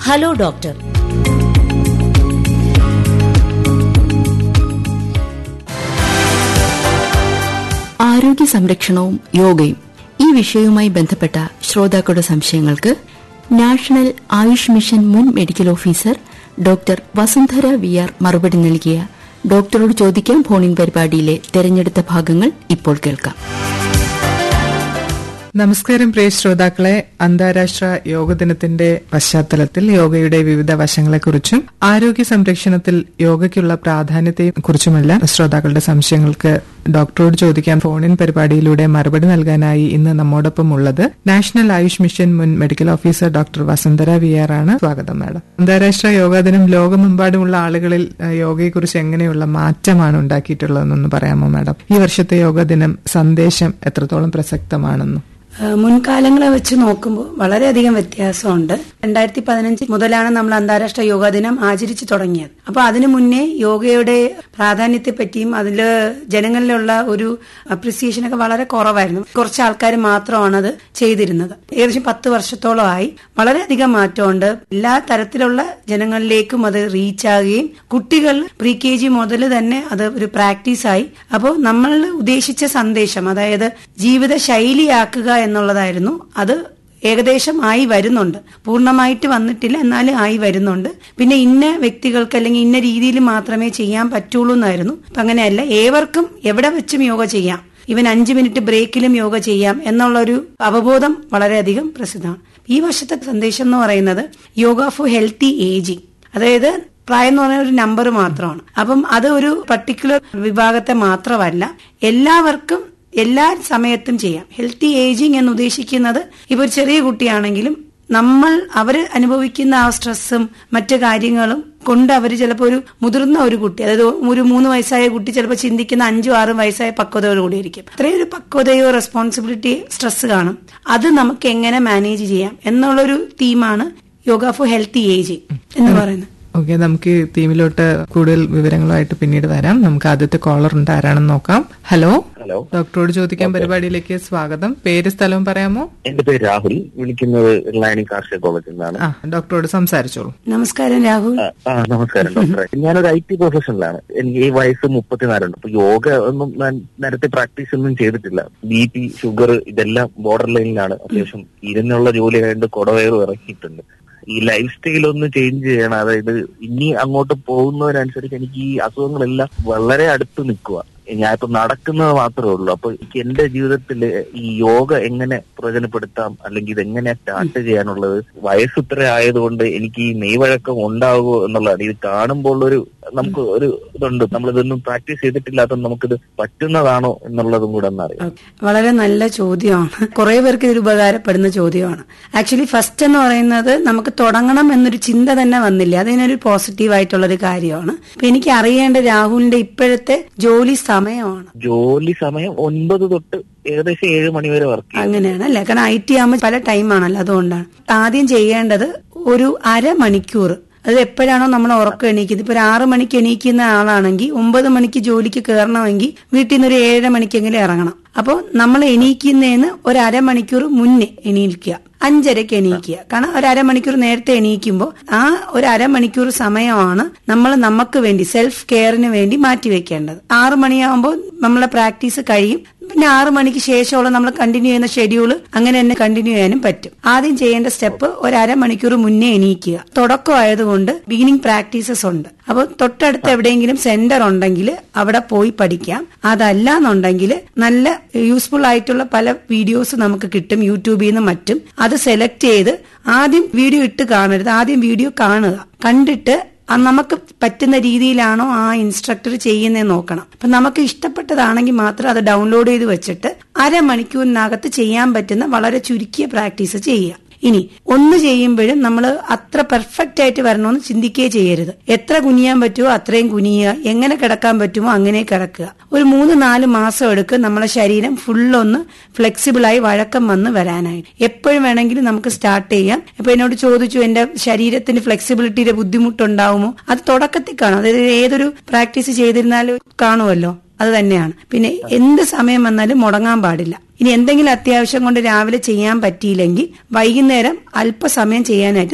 hello doctor ആരോഗ്യ സംരക്ഷണവും യോഗയും ഈ വിഷയവുമായി ബന്ധപ്പെട്ട ശ്രോതാക്കളുടെ സംശയങ്ങൾക്ക് നാഷണൽ ആയുഷ് മിഷൻ മുൻ medical officer doctor Vasundhara V R മറുപടി നൽകിയ ഡോക്ടറോട് ചോദിക്കാം ഫോണിൻ പരിപാടിയിലെ തെരഞ്ഞെടുത്ത ഭാഗങ്ങൾ ഇപ്പോൾ കേൾക്കാം നമസ്കാരം പ്രിയ ശ്രോതാക്കളെ അന്താരാഷ്ട്ര യോഗ ദിനത്തിന്റെ പശ്ചാത്തലത്തിൽ യോഗയുടെ വിവിധ വശങ്ങളെക്കുറിച്ചും ആരോഗ്യ സംരക്ഷണത്തിൽ യോഗയ്ക്കുള്ള പ്രാധാന്യത്തെയും കുറിച്ചുമെല്ലാം ശ്രോതാക്കളുടെ സംശയങ്ങൾക്ക് ഡോക്ടറോട് ചോദിക്കാൻ ഫോണിൻ പരിപാടിയിലൂടെ മറുപടി നൽകാനായി ഇന്ന് നമ്മോടൊപ്പം ഉള്ളത് നാഷണൽ ആയുഷ് മിഷൻ മുൻ medical officer doctor Vasundhara V R ആണ് സ്വാഗതം മാഡം അന്താരാഷ്ട്ര യോഗാ ദിനം ലോകമെമ്പാടുമുള്ള ആളുകളിൽ ഏഹ്, യോഗയെക്കുറിച്ച് എങ്ങനെയുള്ള മാറ്റമാണ് ഉണ്ടാക്കിയിട്ടുള്ളതെന്നൊന്ന് പറയാമോ മാഡം ഈ വർഷത്തെ യോഗാ ദിനം സന്ദേശം എത്രത്തോളം പ്രസക്തമാണെന്നും ഏഹ് മുൻകാലങ്ങളെ വെച്ച് നോക്കുമ്പോൾ വളരെയധികം വ്യത്യാസമുണ്ട് രണ്ടായിരത്തി പതിനഞ്ച് മുതലാണ് നമ്മൾ അന്താരാഷ്ട്ര യോഗാ ദിനം ആചരിച്ചു തുടങ്ങിയത് അപ്പൊ അതിനു മുന്നേ യോഗയുടെ പ്രാധാന്യത്തെ പറ്റിയും അതിൽ ജനങ്ങളിലുള്ള ഒരു അപ്രിസിയേഷൻ ഒക്കെ വളരെ കുറവായിരുന്നു കുറച്ച് ആൾക്കാർ മാത്രമാണ് അത് ചെയ്തിരുന്നത് ഏകദേശം പത്ത് വർഷത്തോളമായി വളരെയധികം മാറ്റമുണ്ട് എല്ലാ തരത്തിലുള്ള ജനങ്ങളിലേക്കും അത് റീച്ച് ആകുകയും കുട്ടികൾ പ്രീ കെ ജി മുതൽ തന്നെ അത് ഒരു പ്രാക്ടീസായി അപ്പോൾ നമ്മൾ ഉദ്ദേശിച്ച സന്ദേശം അതായത് ജീവിത ശൈലിയാക്കുക എന്നുള്ളതായിരുന്നു അത് ഏകദേശം ആയി വരുന്നുണ്ട് പൂർണ്ണമായിട്ട് വന്നിട്ടില്ല എന്നാലും ആയി വരുന്നുണ്ട് പിന്നെ ഇന്ന വ്യക്തികൾക്ക് അല്ലെങ്കിൽ ഇന്ന രീതിയിൽ മാത്രമേ ചെയ്യാൻ പറ്റുള്ളൂ എന്നായിരുന്നു അപ്പൊ അങ്ങനെയല്ല ഏവർക്കും എവിടെ വെച്ചും യോഗ ചെയ്യാം ഇവൻ അഞ്ചു മിനിറ്റ് ബ്രേക്കിലും യോഗ ചെയ്യാം എന്നുള്ളൊരു അവബോധം വളരെയധികം പ്രസിദ്ധമാണ് ഈ വർഷത്തെ സന്ദേശം എന്ന് പറയുന്നത് യോഗ ഫോർ ഹെൽത്തി ഏജിങ് അതായത് പ്രായം എന്ന് പറയുന്ന ഒരു നമ്പർ മാത്രമാണ് അപ്പം അത് ഒരു പർട്ടിക്കുലർ വിഭാഗത്തെ മാത്രമല്ല എല്ലാവർക്കും എല്ലാ സമയത്തും ചെയ്യാം ഹെൽത്തി ഏജിങ് എന്ന് ഉദ്ദേശിക്കുന്നത് ഇപ്പൊ ഒരു ചെറിയ കുട്ടിയാണെങ്കിലും നമ്മൾ അവർ അനുഭവിക്കുന്ന ആ സ്ട്രെസ്സും മറ്റു കാര്യങ്ങളും കൊണ്ട് അവർ ചിലപ്പോൾ ഒരു മുതിർന്ന ഒരു കുട്ടി അതായത് ഒരു മൂന്ന് വയസ്സായ കുട്ടി ചിലപ്പോൾ ചിന്തിക്കുന്ന അഞ്ചും ആറും വയസ്സായ പക്വതയോട് കൂടിയിരിക്കും അത്രയും ഒരു പക്വതയോ റെസ്പോൺസിബിലിറ്റി സ്ട്രെസ് കാണും അത് നമുക്ക് എങ്ങനെ മാനേജ് ചെയ്യാം എന്നുള്ളൊരു തീമാണ് യോഗ ഫോർ ഹെൽത്തി ഏജിങ് എന്ന് പറയുന്നത് ഓക്കെ നമുക്ക് ഈ തീമിലോട്ട് കൂടുതൽ വിവരങ്ങളുമായിട്ട് പിന്നീട് വരാം നമുക്ക് ആദ്യത്തെ കോളർ ഉണ്ട് ആരാണെന്ന് നോക്കാം ഹലോ ഹലോ ഡോക്ടറോട് ചോദിക്കാൻ പരിപാടിയിലേക്ക് സ്വാഗതം പേര് സ്ഥലവും പറയാമോ എന്റെ പേര് രാഹുൽ വിളിക്കുന്നത് ഇർലാനി കാർഷിക കോളേജിൽ നിന്നാണ് ആ ഡോക്ടറോട് സംസാരിച്ചോളൂ നമസ്കാരം രാഹുൽ ആ, ആ നമസ്കാരം ഡോക്ടറെ ഞാനൊരു ഐ ടി പ്രൊഫഷനിലാണ് എനിക്ക് ഈ വയസ്സ് മുപ്പത്തിനാലുണ്ട് അപ്പൊ യോഗ ഒന്നും ഞാൻ നേരത്തെ പ്രാക്ടീസ് ഒന്നും ചെയ്തിട്ടില്ല ബി പി ഷുഗർ ഇതെല്ലാം ബോർഡർ ലൈനിലാണ് അത്യാവശ്യം ഇരുന്നുള്ള ജോലി ആയതുകൊണ്ട് കുടവയറും ഇറക്കിയിട്ടുണ്ട് ഈ ലൈഫ് സ്റ്റൈൽ ഒന്ന് ചേഞ്ച് ചെയ്യണം അതായത് ഇനി അങ്ങോട്ട് പോകുന്നതിനനുസരിച്ച് എനിക്ക് ഈ അസുഖങ്ങളെല്ലാം വളരെ അടുത്ത് നിൽക്കുക ഞാൻ ഇപ്പൊ നടക്കുന്നത് മാത്രമേ ഉള്ളൂ അപ്പൊ എനിക്ക് എന്റെ ജീവിതത്തിൽ ഈ യോഗ എങ്ങനെ പ്രയോജനപ്പെടുത്താം അല്ലെങ്കിൽ ഇത് എങ്ങനെ സ്റ്റാർട്ട് ചെയ്യാനുള്ളത് വയസ്സ് ഇത്ര ആയതുകൊണ്ട് എനിക്ക് ഈ നെയ്വഴക്കം ഉണ്ടാകുമോ എന്നുള്ളതാണ് ഇത് കാണുമ്പോൾ ഒരു നമുക്ക് ഒരു ഇതുണ്ട് നമ്മളിതൊന്നും പ്രാക്ടീസ് ചെയ്തിട്ടില്ലാത്ത നമുക്കിത് പറ്റുന്നതാണോ എന്നുള്ളതും കൂടെ ഒന്നറിയാം വളരെ നല്ല ചോദ്യമാണ് കുറെ പേർക്ക് ഇത് ഉപകാരപ്പെടുന്ന ചോദ്യമാണ് ആക്ച്വലി ഫസ്റ്റ് എന്ന് പറയുന്നത് നമുക്ക് തുടങ്ങണം എന്നൊരു ചിന്ത തന്നെ വന്നില്ല അതിനൊരു പോസിറ്റീവ് ആയിട്ടുള്ള ഒരു കാര്യമാണ് അപ്പൊ എനിക്ക് അറിയേണ്ട രാഹുലിന്റെ ഇപ്പോഴത്തെ ജോലി സമയമാണ് ജോലി സമയം ഒൻപത് തൊട്ട് ഏകദേശം ഏഴ് മണി വരെ വർക്ക് ചെയ്യും അങ്ങനെയാണ് അല്ലെ കാരണം ഐ ടി ആകുമ്പോൾ പല ടൈമാണല്ലോ അതുകൊണ്ടാണ് ആദ്യം ചെയ്യേണ്ടത് ഒരു അരമണിക്കൂർ അത് എപ്പോഴാണോ നമ്മൾ ഉറക്കം എണീക്കുന്നത് ഇപ്പൊ ഒരു ആറ് മണിക്ക് എണീക്കുന്ന ആളാണെങ്കിൽ ഒമ്പത് മണിക്ക് ജോലിക്ക് കയറണമെങ്കിൽ വീട്ടിൽ നിന്ന് ഒരു ഏഴര മണിക്കെങ്കിലും ഇറങ്ങണം അപ്പോൾ നമ്മൾ എണീക്കുന്നതിന് ഒരു അരമണിക്കൂർ മുന്നേ എണീക്കുക അഞ്ചരക്ക് എണീക്കുക കാരണം ഒരു അരമണിക്കൂർ നേരത്തെ എണീക്കുമ്പോൾ ആ ഒരു അരമണിക്കൂർ സമയമാണ് നമ്മൾ നമുക്ക് വേണ്ടി സെൽഫ് കെയറിന് വേണ്ടി മാറ്റിവെക്കേണ്ടത് ആറു മണിയാകുമ്പോൾ നമ്മളെ പ്രാക്ടീസ് കഴിയും പിന്നെ ആറു മണിക്ക് ശേഷമുള്ള നമ്മൾ കണ്ടിന്യൂ ചെയ്യുന്ന ഷെഡ്യൂൾ അങ്ങനെ തന്നെ കണ്ടിന്യൂ ചെയ്യാനും പറ്റും ആദ്യം ചെയ്യേണ്ട സ്റ്റെപ്പ് ഒരു അരമണിക്കൂർ മുന്നേ എണീക്കുക തുടക്കം ആയതുകൊണ്ട് ബിഗിനിങ് പ്രാക്ടീസസ് ഉണ്ട് അപ്പോൾ തൊട്ടടുത്ത് എവിടെയെങ്കിലും സെന്റർ ഉണ്ടെങ്കിൽ അവിടെ പോയി പഠിക്കാം അതല്ല എന്നുണ്ടെങ്കിൽ നല്ല യൂസ്ഫുൾ ആയിട്ടുള്ള പല വീഡിയോസ് നമുക്ക് കിട്ടും യൂട്യൂബിൽ നിന്നും മറ്റും അത് സെലക്ട് ചെയ്ത് ആദ്യം വീഡിയോ ഇട്ട് കാണരുത് ആദ്യം വീഡിയോ കാണുക കണ്ടിട്ട് അത് നമുക്ക് പറ്റുന്ന രീതിയിലാണോ ആ ഇൻസ്ട്രക്ടർ ചെയ്യുന്നതെന്ന് നോക്കണം അപ്പൊ നമുക്ക് ഇഷ്ടപ്പെട്ടതാണെങ്കിൽ മാത്രം അത് ഡൗൺലോഡ് ചെയ്ത് വെച്ചിട്ട് അരമണിക്കൂറിനകത്ത് ചെയ്യാൻ പറ്റുന്ന വളരെ ചുരുക്കിയ പ്രാക്ടീസ് ചെയ്യുക ഇനി ഒന്ന് ചെയ്യുമ്പോഴും നമ്മൾ അത്ര പെർഫെക്റ്റ് ആയിട്ട് വരണമെന്ന് ചിന്തിക്കുകയേ ചെയ്യരുത് എത്ര കുനിയാൻ പറ്റുമോ അത്രയും കുനിയുക എങ്ങനെ കിടക്കാൻ പറ്റുമോ അങ്ങനെ കിടക്കുക ഒരു മൂന്ന് നാല് മാസം എടുക്കും നമ്മളെ ശരീരം ഫുള്ളൊന്ന് ഫ്ലെക്സിബിളായി വഴക്കം വന്ന് വരാനായിട്ട് എപ്പോഴും വേണമെങ്കിലും നമുക്ക് സ്റ്റാർട്ട് ചെയ്യാം ഇപ്പൊ എന്നോട് ചോദിച്ചു എന്റെ ശരീരത്തിന് ഫ്ലെക്സിബിലിറ്റിയുടെ ബുദ്ധിമുട്ടുണ്ടാവുമോ അത് തുടക്കത്തിൽ കാണും അതായത് ഏതൊരു പ്രാക്ടീസ് ചെയ്തിരുന്നാലും കാണുമല്ലോ അത് തന്നെയാണ് പിന്നെ എന്ത് സമയം വന്നാലും മുടങ്ങാൻ പാടില്ല ഇനി എന്തെങ്കിലും അത്യാവശ്യം കൊണ്ട് രാവിലെ ചെയ്യാൻ പറ്റിയില്ലെങ്കിൽ വൈകുന്നേരം അല്പസമയം ചെയ്യാനായിട്ട്